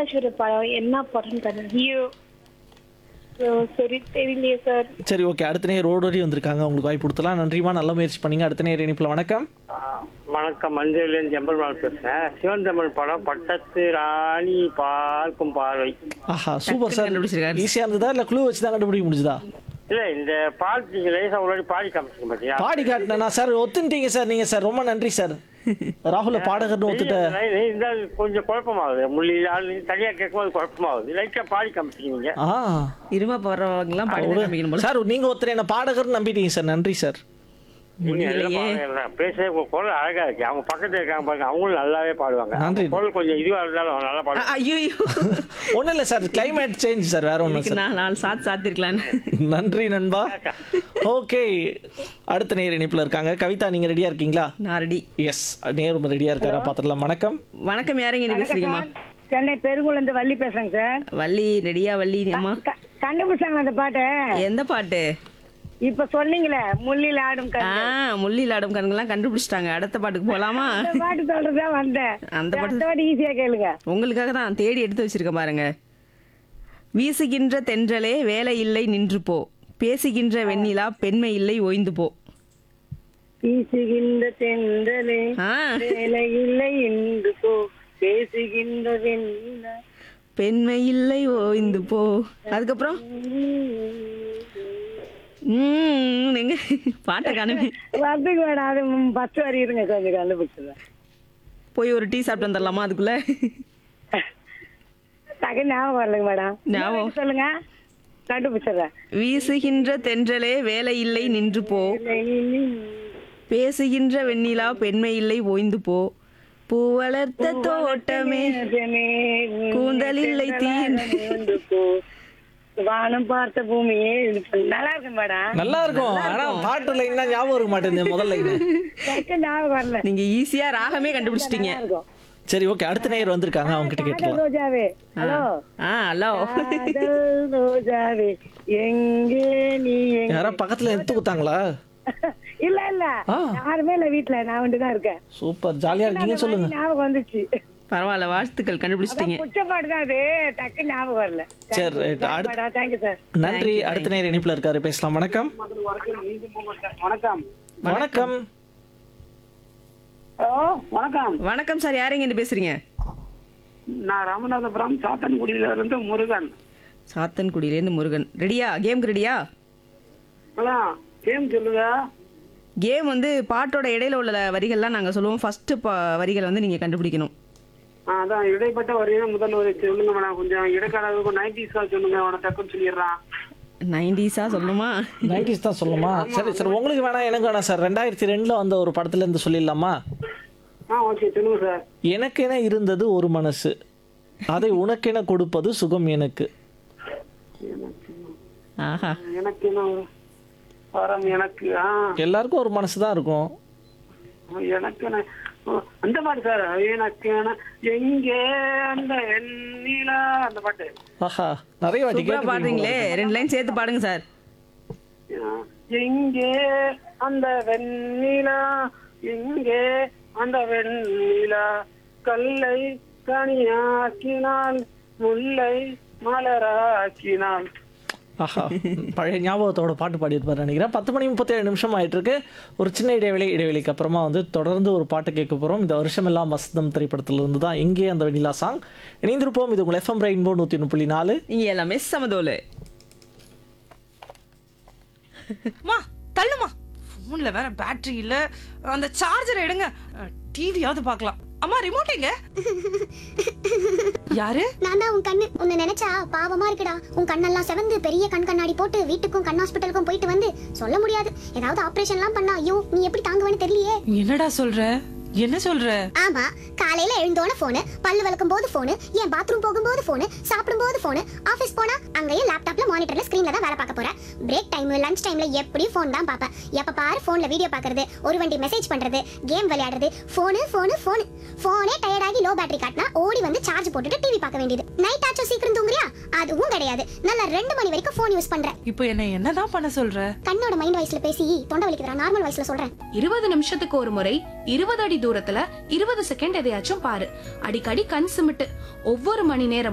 பராசர படம் என்ன படம் தெரியல ஹீரோ சரி தெரியலையே சார் சரி ஓகே அடுத்த நேரம் ரோடு வரையும் வந்திருக்காங்க உங்களுக்கு வாய்ப்பு கொடுத்தலாம் நன்றிமா நல்ல முயற்சி பண்ணீங்க அடுத்த நேரம் இணைப்பில் வணக்கம் ஆ, வணக்கம் மஞ்சள் ஜம்பல் மால் பேசுறேன் சிவன் தமிழ் படம் பட்டத்து ராணி பார்க்கும் பார்வை ஆஹா சூப்பர் சார் கண்டுபிடிச்சிருக்காரு. ஈஸியாக இருந்ததா இல்லை க்ளூ வச்சு தான் கண்டுபிடிக்க முடிஞ்சுதா இல்ல இந்த பாட்டு நீங்க லேசா முன்னாடி பாடி காமிச்சிங்க பாத்தியா பாடி காட்டினா சார் ஒத்துட்டீங்க சார் நீங்கள் சார் ரொம்ப நன்றி சார் ராகுல பாடகர்னு ஒத்துட்ட இந்த கொஞ்சம் குழப்பமாகுது முள்ளி ஆள் தனியா கேட்கும்போது குழப்பமாகுது லைட்டா பாடி காமிச்சிங்க ஆ இருமா போறவங்கலாம் பாடி தான் காமிக்கணும் போல சார் நீங்க ஒருத்தர் என்ன பாடகர்னு நம்பிட்டீங்க சார் நன்றி சார் நீங்க நல்லா முடியலையே. பாடுங்க. பேசவே உங்க குரல் அழகா இருக்கு அவங்க பக்கத்துல இருக்காங்க பாருங்க அவங்களும் நல்லாவே பாடுவாங்க நன்றி. அவங்க குரல் கொஞ்சம் இதுவா இருந்தாலும் நல்லா பாடுவாங்க ஐயோ ஒன்றும் இல்லை சார் கிளைமேட் சேஞ்ச் சார் வேற ஒன்றும் சார் நான் நாலு சாத்து சாத்திருக்கலான்னு நன்றி நண்பா ஓகே அடுத்த நேர் இணைப்பில் இருக்காங்க கவிதா நீங்க ரெடியா இருக்கீங்களா நான் ரெடி எஸ் நேரும் ரெடியா இருக்காரா பார்த்துடலாம் வணக்கம் வணக்கம் யாருங்க இது பேசுறீங்கம்மா சென்னை பெருங்குளந்து வள்ளி பேசுறேங்க சார் வள்ளி ரெடியா வள்ளி அம்மா க- கண்டுபிடிச்சாங்க அந்த பாட்டை எந்த பாட்டு இப்ப சொன்னீங்களே முள்ளில் ஆடும் ஆ கண் முள்ளில் ஆடும் கண்கள்லாம் கண்டுபிடிச்சிட்டாங்க அடுத்த பாட்டுக்கு போலாமா அந்த பாட்டு சொல்றதா வந்தேன் அந்த பாட்டு- அடுத்த பாட்டு ஈஸியா கேளுங்க உங்களுக்காக தான் தேடி எடுத்து வச்சிருக்கேன் பாருங்க வீசுகின்ற தென்றலே வேலை இல்லை நின்று போ பேசுகின்ற வெண்ணிலா பெண்மை இல்லை ஓய்ந்து போ வீசுகின்ற தென்றலே ஆ வேலை இல்லை என்று போ பேசுகின்ற வெண்ணிலா பெண்மை இல்லை ஓய்ந்து போ அதுக்கப்புறம் ம் எங்க பாட்டை காணுமே வரதுக்கு வேணாம் அது பத்து வரி இருங்க கொஞ்சம் கண்டுபிடிச்சதா போய் ஒரு டீ சாப்பிட்டு வந்துடலாமா அதுக்குள்ள டக்கு ஞாபகம் வரலைங்க மேடம் ஞாபகம். சொல்லுங்க கண்டுபிடிச்சிடுறேன் வீசுகின்ற தென்றலே வேலை இல்லை நின்று போ பேசுகின்ற வெண்ணிலா பெண்மை இல்லை ஓய்ந்து போ பூ வளர்த்த தோட்டமே கூந்தல் இல்லை தீர் வந்து போ. வானம் பார்த்த பூமியே இது பண்ணு. நல்லா இருக்கு மேடம் நல்லா இருக்கும் ஆனா பாட்டு லைன் தான் ஞாபகம் இருக்க மாட்டேங்குது முதல் லைன் டக்கு ஞாபகம் வரல நீங்க ஈஸியா ராகமே கண்டுபிடிச்சிட்டீங்க இருக்கும். சரி ஓகே அடுத்த நேர் வந்திருக்காங்க அவங்க கிட்ட காதல் கேட்டுக்கலாம் ரோஜாவே ஹலோ ஆ ஹலோ காதல் ரோஜாவே எங்கே நீ எங்க யாரா பக்கத்துல எடுத்து கொடுத்தாங்களா இல்ல இல்ல ஆ. யாருமே இல்ல வீட்டுல நான் வந்து தான் இருக்கேன் சூப்பர் ஜாலியா இருக்கீங்க சொல்லுங்க ஞாபகம் வந்துச்சு பரவாயில்ல வாழ்த்துக்கள் கண்டுபிடிச்சிட்டீங்க புடிச்ச பாட்டு தான் அது டக்கு ஞாபகம் வரல சரி ரைட் அடுத்த தேங்க்யூ சார் நன்றி அடுத்த நேர் இணைப்புல இருக்காரு பேசலாம் வணக்கம் வணக்கம் வணக்கம் ஹலோ வணக்கம் வணக்கம் சார் யாருங்க இருந்து பேசுறீங்க நான் ராமநாதபுரம் சாத்தன்குடியில இருந்து முருகன் சாத்தன்குடியிலேருந்து முருகன் ரெடியா கேம்க்கு ரெடியா அதான் கேம் சொல்லுங்க கேம் வந்து பாட்டோட இடையில உள்ள வரிகள்லாம் நாங்க சொல்லுவோம் ஃபர்ஸ்ட் வரிகளை வந்து நீங்க கண்டுபிடிக்கணும் ஆ, அதான் இடைப்பட்ட வரையும் முதல் வரை சொல்லுங்க மேடம் கொஞ்சம் இடைக்கால நைன்டிஸ்கா சொல்லுங்க உன டக்குன்னு சொல்லிடுறான் நைன்டிஸா சொல்லணுமா நைன்டிஸ் தான் சொல்லுமா சரி சரி உங்களுக்கு வேணாம் எனக்கு வேணாம் சார் ரெண்டாயிரத்தி ரெண்டுல வந்த ஒரு படத்துல இருந்து சொல்லிடலாமா ஆ ஓகே சொல்லுங்க சார் எனக்கென இருந்தது ஒரு மனசு அதை உனக்கென கொடுப்பது சுகம் எனக்கு ஆஹா எனக்கு என்ன வரம் எனக்கு ஆ எல்லாருக்கும் ஒரு மனசு தான் இருக்கும் எனக்கு என்ன ஓ, அந்த பாட்டு சார் எனக்கு என்ன எங்கே அந்த வெண்ணிலா அந்த பாட்டு ஆஹா நிறைய வாட்டி சூப்பரா கேட்டு பாடுறீங்களே ரெண்டு லைன் சேர்த்து பாடுங்க சார் ஆ, எங்கே அந்த வெண்ணிலா எங்கே அந்த வெண்ணிலா கல்லை கனியாக்கினால் முல்லை மலராக்கினாள் ஆஹா பழைய ஞாபகத்தோட பாட்டு பாடியிருப்பாரு நினைக்கிறேன் பத்து மணி முப்பத்தேழு நிமிஷம் ஆயிட்டு இருக்கு ஒரு சின்ன இடைவெளி இடைவெளிக்கு அப்புறமா வந்து தொடர்ந்து ஒரு பாட்டு கேட்க போறோம் இந்த வருஷம் எல்லாம் வசந்தம் திரைப்படத்துல இருந்து தான் எங்கே அந்த வெண்ணிலா சாங் இணைந்திருப்போம் இது உங்கள் எஃப்எம் ரெயின்போ நூத்தி ஒன்று புள்ளி நாலு நீங்க எல்லாமே சமதோலு மா தள்ளுமா ஃபோன்ல வேற பேட்டரி இல்ல அந்த சார்ஜர் எடுங்க டிவியாவது பார்க்கலாம் அம்மா ரிமோட் எங்க யாரு நான் தான் உன் கண்ணு உன்னை நினைச்சா பாவமா இருக்குடா உன் கண்ணெல்லாம் செவந்து பெரிய கண் கண்ணாடி போட்டு வீட்டுக்கும் கண் ஹாஸ்பிட்டலுக்கும் போயிட்டு வந்து சொல்ல முடியாது ஏதாவது ஆபரேஷன்லாம் பண்ணா ஐயோ நீ எப்படி தாங்குவேன்னு தெரியலையே என்னடா சொல்ற என்ன சொல்ற ஆமா காலையில எழுந்தோன போனு பல்லு விளக்கும் போது போனு என் பாத்ரூம் போகும்போது போனு சாப்பிடும் போது போனு ஆபீஸ் போனா அங்கேயும் லேப்டாப்ல மானிட்டர்ல ஸ்கிரீன்ல தான் வேலை பார்க்க போறேன் பிரேக் டைம் லஞ்ச் டைம்ல எப்படியும் ஃபோன் தான் பார்ப்பேன் எப்ப பாரு போன்ல வீடியோ பார்க்கறது ஒரு வண்டி மெசேஜ் பண்றது கேம் விளையாடுறது போனு போனு போனு போனே டயர்டாகி லோ பேட்டரி காட்டினா ஓடி வந்து சார்ஜ் போட்டுட்டு டிவி பார்க்க வேண்டியது நைட் ஆச்சும் சீக்கிரம் தூங்குறியா அதுவும் கிடையாது நல்லா ரெண்டு மணி வரைக்கும் ஃபோன் யூஸ் பண்றேன் இப்போ என்ன என்னதான் பண்ண சொல்ற கண்ணோட மைண்ட் வாய்ஸ்ல பேசி தொண்டை வலிக்குதுடா நார்மல் வாய்ஸ்ல சொல்றேன் இருபது நிமிஷத்துக்கு ஒரு முறை இருபது அடி தூரத்துல இருபது செகண்ட் எதையாச்சும் பாரு அடிக்கடி கண் சிமிட்டு ஒவ்வொரு மணி நேரமும்